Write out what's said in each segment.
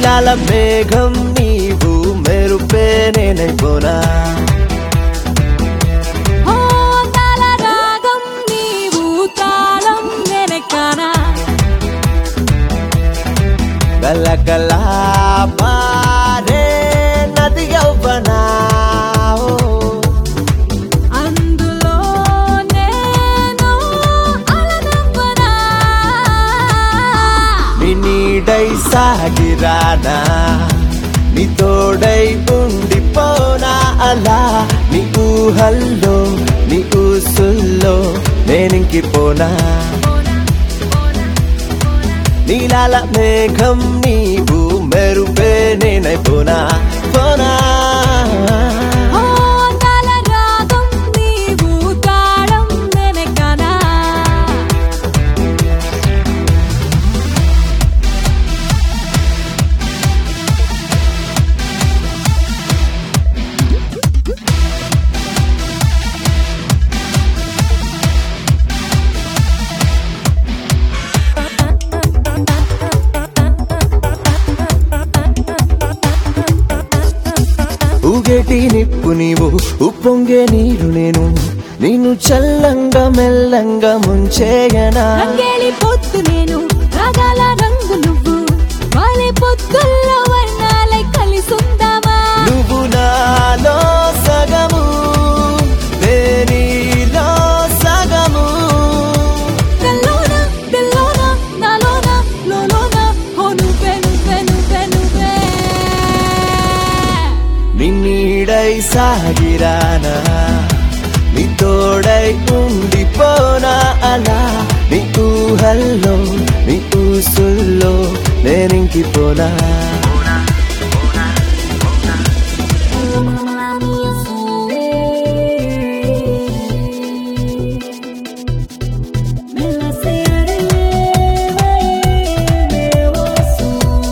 నీలాల మేఘం నీవు మెరుపే నేనైపోనా ఓ అందాల రాగం నీవు తాళం వెనకానా గలగలా పారే నది యవ్వనా ఓ. అందులో నేను అలనవ్వనా నీ నీడై సాగిరానా నీ తోడై ఉండిపోనా అలా నీ ఊహల్లో నీ ఊసుల్లో నేనింకిపోనా నీలాల మేఘం నీవు మెరుపే నేనైపోనా పోనా ఓ అందాల రాగం నీవు తాళం వెనకానా ఊగేటి నిప్పు నీవు ఉప్పొంగే నీరు నేను నిన్ను చల్లంగా మెల్లంగా ముంచేయనా రంగేలి పొత్తు నేను రాగాల రంగు నువ్వు వాలే పొత్తుల్లో వర్ణాలై కలిసుందామా నువ్వు నాలో సగము నేనీలో సగము తెల్లోన తెల్లోన నాలోన లోలోన ఓ నువ్వే నువ్వే నువ్వే నువ్వే నిన్నీడై సాగిరానా నీ తోడై ఉండిపోనా అలా నీ ఊహల్లో నీ ఊసుల్లో నేనింకిపోనా Me la searé, me oso,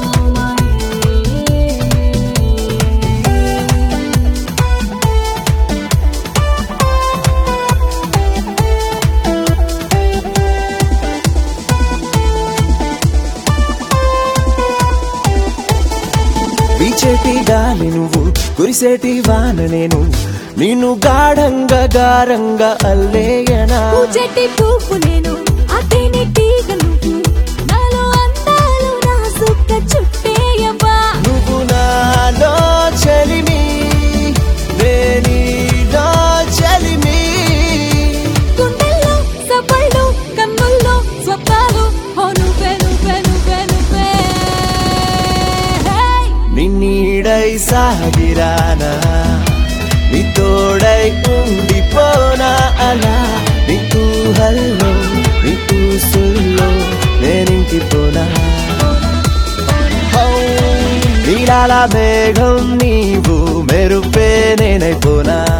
వీచేటి గాలి నువ్వు కురిసేటి వాన నేను నిన్ను గాఢంగా గారంగా అల్లేయనా పూచెట్టి పువ్వు నేను అతని తీగ నువ్వు నాలో అందాలు నా సుక్క చుట్టేయవా నువ్వు నాలో చలిమి నేనీలో చలిమి గుండెల్లో సపళ్ళు కన్నుల్లో స్వప్నాలు ఓ నువ్వే నువ్వే నువ్వే నువ్వే హే! నిన్నీడై సాగిరానా నీ తోడై ఉండిపోనా అలా నీ ఊహల్లో నీ ఊసుల్లో నేనింకిపోనా నీలాల మేఘం నీవు మెరుపే నేనైపోనా